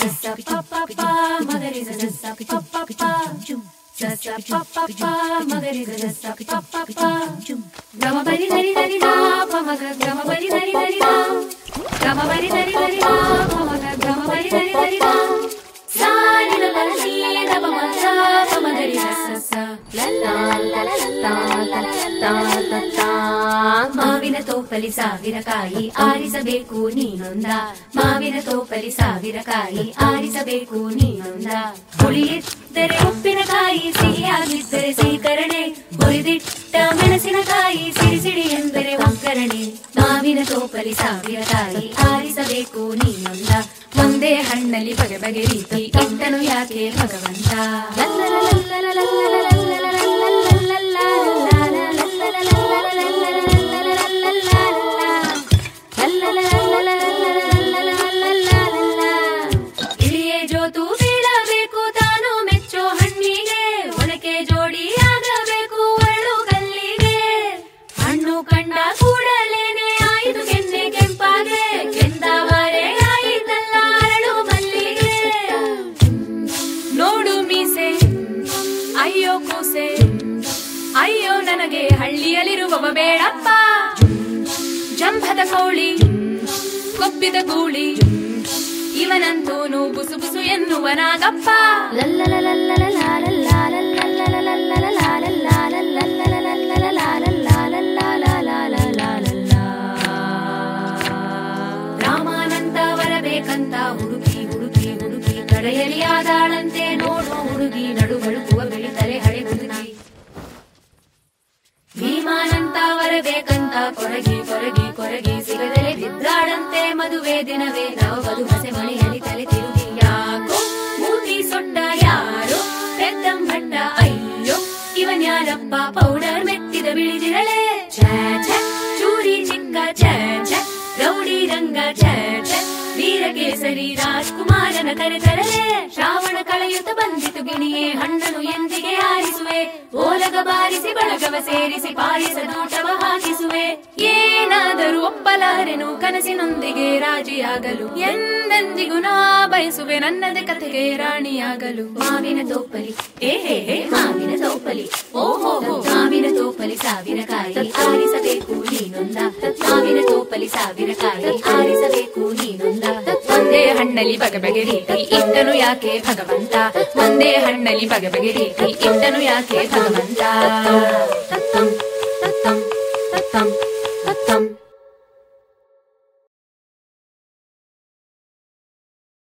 sa pa pa pa magari sa sa pa pa pa sa sa pa pa pa magari sa sa pa pa pa gama bari dari dari da pa maga gama bari dari dari da gama bari dari dari da pa maga gama bari dari dari da sa ni la la ni da pa ma sa pa magari sa sa la la la la la la la la la ಮಾವಿನ ತೋಪಲಿ ಸಾವಿರ ಕಾಯಿ ಆರಿಸಬೇಕು ನೀನೊಂದ ಮಾವಿನ ತೋಪಲಿ ಸಾವಿರ ಕಾಯಿ ಆರಿಸಬೇಕು ನೀನೊಂದ ಹುಳಿಯಿದ್ದರೆ ಉಪ್ಪಿನಕಾಯಿ ಸಿಹಿಯಾಗಿದ್ದರೆ ಸೀಕರಣೆ ಹುರಿದಿಟ್ಟ ಮೆಣಸಿನಕಾಯಿ ಸಿಡಿ ಸಿಡಿ ಎಂದರೆ ಒಗ್ಗರಣೆ ಮಾವಿನ ತೋಪಲಿ ಸಾವಿರ ಕಾಯಿ ಆರಿಸಬೇಕು ನೀನೊಂದ ಒಂದೇ ಹಣ್ಣಲ್ಲಿ ಬಗೆ ಬಗೆ ರೀತಿ ಇಟ್ಟನು ಯಾಕೆ ಭಗವಂತ ಇಳಿಯೇ ಜೋತು ಬೀಳಬೇಕು ತಾನು ಮೆಚ್ಚೋ ಹಣ್ಣಿಗೆ ಒನಕೆ ಜೋಡಿ ಆಗಬೇಕು ಒಳ್ಳು ಕಲ್ಲಿಗೆ ಹಣ್ಣು ಕಂಡ ಕೂಡಲೇನೆ ಆಯಿತು ಕೆನ್ನೆ ಕೆಂಪಾಗೆ ಕೆಂದಾವರೆ ಆಯಿತಲ್ಲ ಅರಳು ಮಲ್ಲಿಗೆ ನೋಡು ಮೀಸೆ ಅಯ್ಯೋ ಕೂಸೆ ಅಯ್ಯೋ ನನಗೆ ಹಳ್ಳಿಯಲ್ಲಿರುವವ ಬೇಡಪ್ಪ ಜಂಭದ ಕೋಳಿ ಕೊಬ್ಬಿದ ಗೂಳಿ ಇವನಂತೂನು ಬುಸು ಬುಸು ಎನ್ನುವನಾಗಪ್ಪ ರಾಮಾನಂದ ಬರಬೇಕಂತ ಹುಡುಕಿ ಹುಡುಕಿ ಹುಡುಕಿ ಕಡೆಯಲ್ಲಿ ಆದಾಳಂತೆ ನೋಡು ಹುಡುಗಿ ನಡುಬಳುಕುವ ಬೆಳಿತಲೆ ಹಳೆ ಹುಡುಗಿ ಭೀಮಾನಂತ ಬರಬೇಕಂತ ಕೊರಗಿ ಕೊರಗಿ ಕೊರಗಿ ಸಿಗದಲೆ ಬಿದ್ದಾಳಂತೆ ಮದುವೆ ದಿನವೇ ನಾವು ಬದು ಹಸೆ ಮಳೆಯಲ್ಲಿ ತಲೆ ತಿರುಗಿ ಯಾಕೋ ಮೂತಿ ಸೊಟ್ಟ ಯಾರೋ ಪೆದ್ದಂಭಟ್ಟ ಅಯ್ಯೋ ಇವನ್ ಯಾರಪ್ಪ ಪೌಡರ್ ಮೆತ್ತಿದ ಬಿಳಿದಿರಳೆ ಛೇ ಛೇ ಚೂರಿ ಚಿಕ್ಕ ಛೇ ಛೇ ರೌಡಿ ರಂಗ ಛೇ ಛೇ ವೀರಕೇಸರಿ ರಾಜ್ಕುಮಾರನ ಕರೆತರಲೆ ಶ್ರಾವಣ ಕಳೆಯುತ್ತ ಬಂದಿತು ಗಿಣಿಯೇ ಹಣ್ಣನು ಎಂದಿಗೆ ಆರಿಸುವೆ ಓಲಗ ಬಾರಿಸಿ ಬಳಗವ ಸೇರಿಸಿ ಪಾಯಸ ದೂಟವ ಹಾಕಿಸುವೆ ಏನಾದರೂ ಒಪ್ಪಲಾರೆನು ಕನಸಿನೊಂದಿಗೆ ರಾಜಿಯಾಗಲು ಎಂದೆಂದಿಗೂ ನಾ ಬಯಸುವೆ ನನ್ನದೇ ಕಥೆಗೆ ರಾಣಿಯಾಗಲು ಮಾವಿನ ತೋಪಲಿ ಏ ಹೇ ಹೇ ಮಾವಿನ ತೋಪಲಿ ಓಹೋ ಮಾವಿನ ತೋಪಲಿ ಸಾವಿರ ಕಾಯಿ ಆರಿಸಬೇಕು ನೀನೊಂದ ಮಾವಿನ ತೋಪಲಿ ಸಾವಿರ ಕಾಯಿ ಆರಿಸಬೇಕು ನೀನೊಂದ ಒಂದೇ ಹಣ್ಣಲ್ಲಿ ಬಗೆ ಬಗೆ ರೀತಿ ಇಟ್ಟನು ಯಾಕೆ ಭಗವಂತ ಒಂದೇ ಹಣ್ಣಲ್ಲಿ ಬಗೆ ಬಗೆ ರೀತಿ ಇಟ್ಟನು ಯಾಕೆ ಭಗವಂತ ತತ್ತಂ ತತ್ತಂ ತತ್ತಂ